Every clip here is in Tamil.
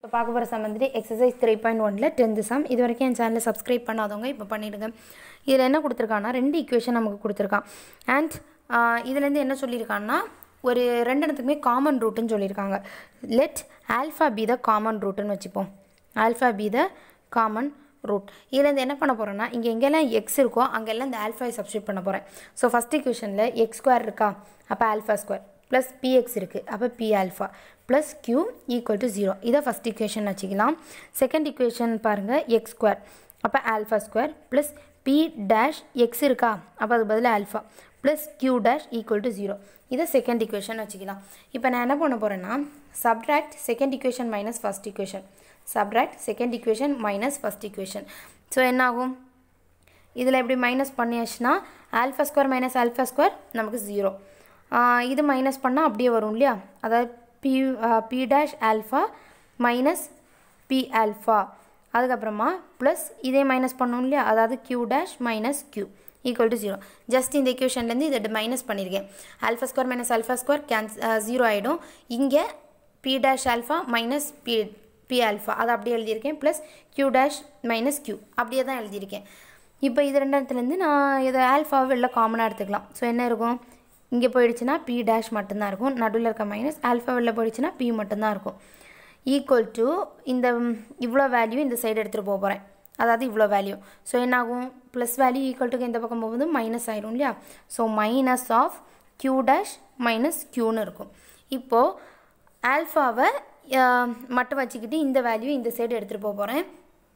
இப்போ பார்க்க போகிற சம் வந்துட்டு எக்ஸசைஸ் த்ரீ பாயிண்ட் ஒனில் டென்த்து சம் இது வரைக்கும் என் சேனலை சப்ஸ்கிரைப் பண்ணாதவங்க இப்போ பண்ணிவிடுங்க இதில் என்ன கொடுத்துருக்கான்னா ரெண்டு ஈக்குவேஷன் நமக்கு கொடுத்துருக்கான் அண்ட் இதுலேருந்து என்ன சொல்லியிருக்கான்னா ஒரு ரெண்டு இடத்துக்குமே காமன் ரூட்டுன்னு சொல்லியிருக்காங்க let alpha be the common ரூட்டுன்னு வச்சுப்போம் alpha be the common root இதுலேருந்து என்ன பண்ண போகிறேன்னா இங்கே எங்கெல்லாம் எக்ஸ் இருக்கோ அங்கெல்லாம் இந்த ஆல்ஃபாவை சப்ஸ்டியூட் பண்ண போகிறேன் ஸோ ஃபஸ்ட் ஈக்குவேஷனில் எக்ஸ் ஸ்கொயர் இருக்கா அப்போ ஆல்ஃபா ஸ்கொயர் ப்ளஸ் பிஎக்ஸ் இருக்குது அப்போ b alpha plus q equal to zero இதை ஃபஸ்ட் ஈக்குவேஷன் வச்சுக்கலாம் செகண்ட் ஈக்குவேஷன் பாருங்கள் எக்ஸ் ஸ்கொயர் அப்போ alpha square plus b dash x இருக்கா அப்போ அதுக்கு பதிலாக alpha plus q dash equal to zero இதை செகண்ட் ஈக்குவேஷன் வச்சுக்கலாம் இப்போ நான் என்ன பண்ண போகிறேன்னா subtract second equation minus first equation subtract second equation minus first equation so என்னாகும் இதில் எப்படி மைனஸ் பண்ணியாச்சுன்னா alpha square minus alpha square நமக்கு ஜீரோ இது மைனஸ் பண்ணால் அப்படியே வரும் இல்லையா அதாவது b b dash alpha minus b alpha அதுக்கப்புறமா ப்ளஸ் இதே மைனஸ் பண்ணோம் இல்லையா அதாவது q dash minus q equal to zero just இந்த எக்யூஷன்லேருந்து இதை மைனஸ் பண்ணியிருக்கேன் alpha square minus alpha square cancels zero ஆகிடும் இங்கே b dash alpha minus b b alpha அதை அப்படியே எழுதியிருக்கேன் plus q dash minus q அப்படியே தான் எழுதியிருக்கேன் இப்போ இது ரெண்டாயிரத்துலேருந்து நான் இதை ஆல்ஃபாவை வெளில காமனாக எடுத்துக்கலாம் ஸோ என்ன இருக்கும் இங்கே போயிடுச்சுன்னா பி டேஷ் மட்டும்தான் இருக்கும் நடுவில் இருக்க மைனஸ் ஆல்ஃபா வெளில போயிடுச்சுன்னா பி மட்டும்தான் இருக்கும் ஈக்குவல் டு இந்த இவ்வளோ வேல்யூ இந்த சைடு எடுத்துகிட்டு போக போகிறேன் அதாவது இவ்வளோ வேல்யூ ஸோ என்னாகும் ப்ளஸ் வேல்யூ ஈக்குவல் டு இந்த பக்கம் போகும்போது மைனஸ் ஆயிரும் இல்லையா so minus of q dash minus கியூன்னு இருக்கும் இப்போது ஆல்ஃபாவை மட்டும் வச்சுக்கிட்டு இந்த வேல்யூ இந்த சைடு எடுத்துகிட்டு போக போகிறேன்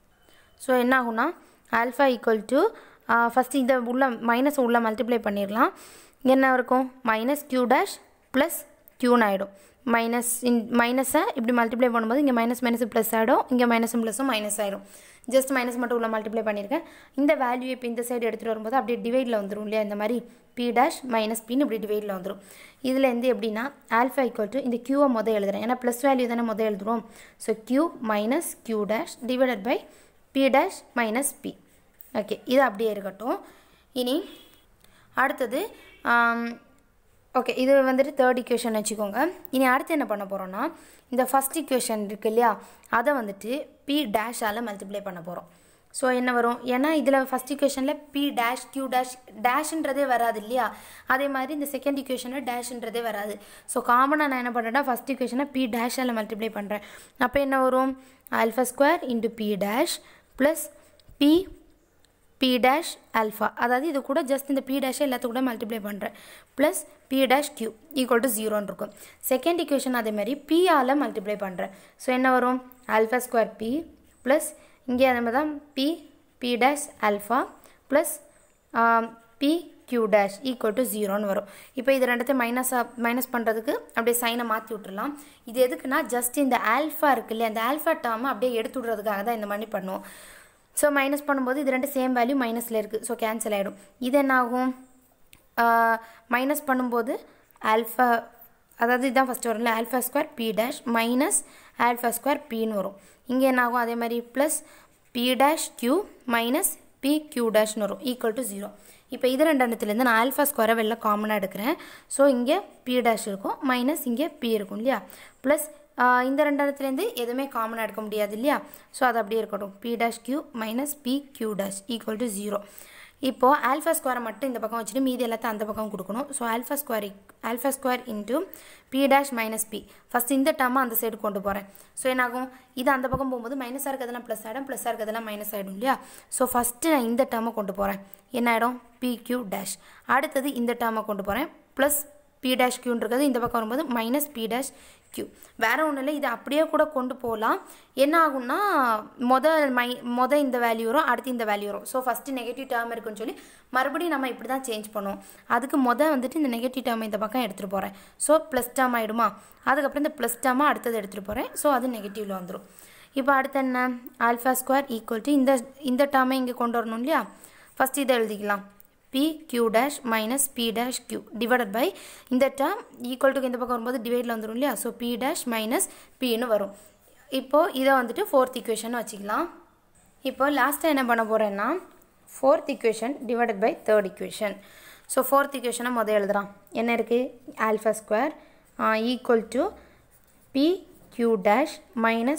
ஸோ என்ன ஆகும்னா ஆல்ஃபா ஈக்குவல் டு ஃபஸ்ட்டு இந்த உள்ள மைனஸ் உள்ள மல்டிப்ளை பண்ணிடலாம் என்ன இருக்கும் மைனஸ் கியூ டேஷ் ப்ளஸ் கியூன்னு ஆகிடும் மைனஸ் இன் மைனஸை இப்படி மல்டிப்ளை பண்ணும்போது இங்கே மைனஸ் மைனஸ் ப்ளஸ் ஆகிடும் இங்கே மைனஸும் ப்ளஸும் மைனஸ் ஆகிடும் ஜஸ்ட் மைனஸ் மட்டும் உள்ள மல்டிப்ளை பண்ணியிருக்கேன் இந்த வேல்யூ இப்போ இந்த சைடு எடுத்துகிட்டு வரும்போது அப்படியே டிவைடில் வந்துடும் இல்லையா இந்த மாதிரி பி டேஷ் மைனஸ் பின்னு இப்படி டிவைடில் வந்துடும் இதில் இருந்து எப்படின்னா ஆல்ஃபா ஈக்குவல் டு இந்த கியூவை மொதல் எழுதுறேன் ஏன்னா ப்ளஸ் வேல்யூ தானே மொதல் எழுதுறோம் so q minus q dash divided by b dash minus b okay இது அப்படியே இருக்கட்டும் இனி அடுத்தது ஓகே இது வந்துட்டு தேர்ட் இக்குவேஷன் வச்சுக்கோங்க இனி அடுத்து என்ன பண்ண போகிறோன்னா இந்த ஃபஸ்ட் இக்குவேஷன் இருக்கு இல்லையா அதை வந்துட்டு பி டேஷால் மல்டிப்ளை பண்ண போகிறோம் ஸோ என்ன வரும் ஏன்னா இதில் ஃபஸ்ட் இக்குவேஷனில் பி டேஷ் கியூ டேஷ் டேஷ்ன்றதே வராது இல்லையா அதே மாதிரி இந்த செகண்ட் இக்குவேஷனில் டேஷ்ன்றதே வராது ஸோ காமனாக நான் என்ன பண்ணுறேன்னா ஃபஸ்ட் இக்குவேஷனை பி டேஷால் மல்டிப்ளை பண்ணுறேன் அப்போ என்ன வரும் alpha square into b dash plus b b dash alpha அதாவது இது கூட ஜஸ்ட் இந்த பி டேஷை எல்லாத்து கூட மல்டிப்ளை பண்ணுறேன் plus b dash q equal to ஜீரோன்னு இருக்கும் செகண்ட் இக்குவேஷன் அதேமாதிரி பிஆல் மல்டிப்ளை பண்ணுறேன் ஸோ என்ன வரும் ஆல்ஃபா ஸ்கொயர் பி ப்ளஸ் இங்கே அதே மாதிரி தான் b b dash alpha plus b q dash equal to ஜீரோன்னு வரும் இப்போ இது ரெண்டுத்தையும் மைனஸ் மைனஸ் பண்ணுறதுக்கு அப்படியே சைனை மாற்றி விட்டுறலாம் இது எதுக்குன்னா ஜஸ்ட் இந்த ஆல்ஃபா இருக்கு இல்லையா அந்த ஆல்ஃபா டேர்மை அப்படியே எடுத்து விட்றதுக்காக தான் இந்த மாதிரி பண்ணுவோம் ஸோ மைனஸ் பண்ணும்போது இது ரெண்டு சேம் வேல்யூ மைனஸில் இருக்குது ஸோ கேன்சல் ஆகிடும் இது என்ன ஆகும் மைனஸ் பண்ணும்போது ஆல்ஃபா அதாவது இதுதான் ஃபஸ்ட்டு வரும்ல alpha square b dash minus alpha square பின்னு வரும் இங்கே என்ன ஆகும் அதே மாதிரி plus b dash q minus b q டேஷ்னு வரும் ஈக்குவல் டு ஜீரோ இப்போ இது ரெண்டு இடத்துலேருந்து நான் ஆல்ஃபா ஸ்கொயரை வெளில காமனாக எடுக்கிறேன் ஸோ இங்கே பி டேஷ் இருக்கும் மைனஸ் இங்கே பி இருக்கும் இல்லையா ப்ளஸ் இந்த ரெண்டு இடத்துலேருந்து எதுவுமே காமனாக எடுக்க முடியாது இல்லையா ஸோ அது அப்படியே இருக்கட்டும் b dash q minus b q dash equal to zero இப்போது ஆல்ஃபா ஸ்கொயரை மட்டும் இந்த பக்கம் வச்சுட்டு மீதி எல்லாத்தையும் அந்த பக்கம் கொடுக்கணும் so alpha square alpha square into b dash minus b first இந்த டேர்மை அந்த சைடு கொண்டு போகிறேன் ஸோ என்னாகும் இது அந்த பக்கம் போகும்போது மைனஸாக இருக்கிறதெல்லாம் ப்ளஸ் ஆகிடும் ப்ளஸ்ஸாக இருக்கிறதெல்லாம் மைனஸ் ஆகிடும் இல்லையா ஸோ ஃபஸ்ட்டு நான் இந்த டேர்மை கொண்டு போகிறேன் என்ன ஆகிடும் பி கியூ டேஷ் அடுத்தது இந்த டேர்மை கொண்டு போகிறேன் ப்ளஸ் பி டேஷ் கியூன்றது இந்த பக்கம் வரும்போது மைனஸ் பி டேஷ் கியூ வேறு ஒன்றும் இல்லை இதை அப்படியே கூட கொண்டு போகலாம் என்ன ஆகும்னா மொதல் மை மொதல் இந்த வேல்யூ வரும் அடுத்து இந்த வேல்யூ வரும் ஸோ ஃபஸ்ட்டு நெகட்டிவ் டேர்ம் இருக்குன்னு சொல்லி மறுபடியும் நம்ம இப்படி தான் சேஞ்ச் பண்ணுவோம் அதுக்கு மொதல் வந்துட்டு இந்த நெகட்டிவ் டேர்ம் இந்த பக்கம் எடுத்துகிட்டு போகிறேன் ஸோ ப்ளஸ் டேர்ம் ஆகிடுமா அதுக்கப்புறம் இந்த ப்ளஸ் டேர்மாக அடுத்தது எடுத்துகிட்டு போகிறேன் ஸோ அது நெகட்டிவில் வந்துடும் இப்போ அடுத்து என்ன ஆல்ஃபா ஸ்கொயர் ஈக்குவல் டு இந்த இந்த டேர்மை இங்கே கொண்டு வரணும் இல்லையா ஃபஸ்ட் இதை எழுதிக்கலாம் b q dash minus b dash q divided by இந்த டேர்ம் ஈக்குவல் டு இந்த பக்கம் வரும்போது டிவைடில் வந்துடும் இல்லையா ஸோ பி டேஷ் மைனஸ் பின்னு வரும் இப்போது இதை வந்துட்டு ஃபோர்த் இக்குவேஷன் வச்சுக்கலாம் இப்போ லாஸ்ட்டாக என்ன பண்ண போகிறேன்னா fourth equation divided by third equation so fourth இக்குவேஷனை முதல் எழுதுறான் என்ன இருக்குது alpha square equal to b q dash minus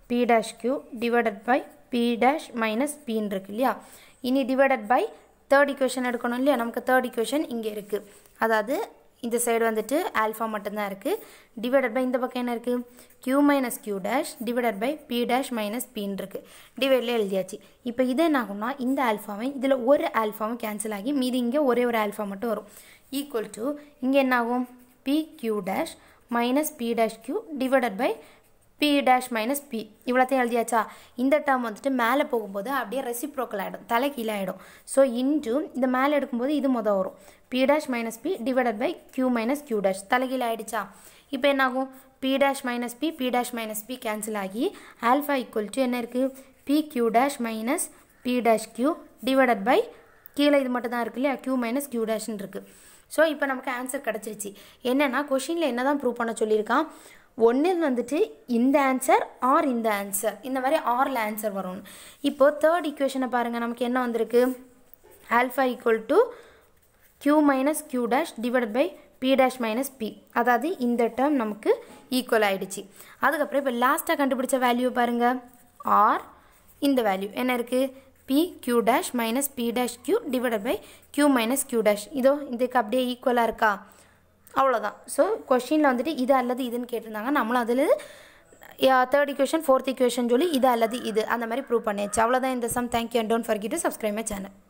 b dash q divided by b dash minus பின்னு இருக்கு இல்லையா இனி டிவைடட் பை தேர்ட் இக்குவேஷன் எடுக்கணும் இல்லையா நமக்கு தேர்ட் இக்குவேஷன் இங்கே இருக்குது அதாவது இந்த சைடு வந்துட்டு ஆல்ஃபா மட்டும்தான் இருக்குது டிவைடட் பை இந்த பக்கம் என்ன இருக்குது q minus q dash divided by b dash minus பின்னு இருக்குது டிவைட்லேயே எழுதியாச்சு இப்போ இது என்ன ஆகும்னா இந்த ஆல்ஃபாவை இதில் ஒரு ஆல்ஃபாவும் கேன்சல் ஆகி மீதி இங்கே ஒரே ஒரு ஆல்ஃபா மட்டும் வரும் ஈக்குவல் டு இங்கே என்ன ஆகும் b q dash minus b dash q divided by b dash minus b இவ்வளோத்தையும் எழுதியாச்சா இந்த டேர்ம் வந்துட்டு மேலே போகும்போது அப்படியே ரெசிப்ரோக்கல் ஆகிடும் தலை கீழே ஆகிடும் ஸோ இன்ட்டு இந்த மேலே எடுக்கும்போது இது மொதல் வரும் b dash minus b divided by q minus q dash தலைகீழ ஆகிடுச்சா இப்போ என்ன ஆகும் b dash minus b b dash minus b cancel ஆகி ஆல்ஃபா ஈக்குவல் டு என்ன இருக்குது b q dash minus b dash q divided by கீழே இது மட்டும் தான் இருக்கு இல்லையா கியூ மைனஸ் கியூ டேஷ்னு இருக்குது ஸோ இப்போ நமக்கு ஆன்சர் கிடச்சிருச்சு என்னென்னா கொஷினில் என்ன தான் ப்ரூவ் பண்ண சொல்லியிருக்கான் ஒன்று வந்துட்டு இந்த ஆன்சர் ஆர் இந்த ஆன்சர் இந்த மாதிரி ஆரில் ஆன்சர் வரும்னு இப்போது தேர்ட் ஈக்குவேஷனை பாருங்கள் நமக்கு என்ன வந்திருக்கு alpha equal to q minus q dash divided by b dash minus b அதாவது இந்த டேர்ம் நமக்கு ஈக்குவல் ஆகிடுச்சு அதுக்கப்புறம் இப்போ லாஸ்ட்டாக கண்டுபிடிச்ச வேல்யூ பாருங்கள் ஆர் இந்த வேல்யூ என்ன இருக்குது b q dash minus b dash q divided by q minus q dash இதோ இதுக்கு அப்படியே ஈக்குவலாக இருக்கா அவ்வளோதான் ஸோ கொஷினில் வந்துட்டு இது அல்லது இதுன்னு கேட்டிருந்தாங்க நம்மளும் அதில் தேர்ட் இக்குவேஷன் ஃபோர்த் இக்குவேஷன் சொல்லி இது அல்லது இது அந்த மாதிரி ப்ரூவ் பண்ணியாச்சு அவ்வளோதான் இந்த sum thank you and don't forget to subscribe my channel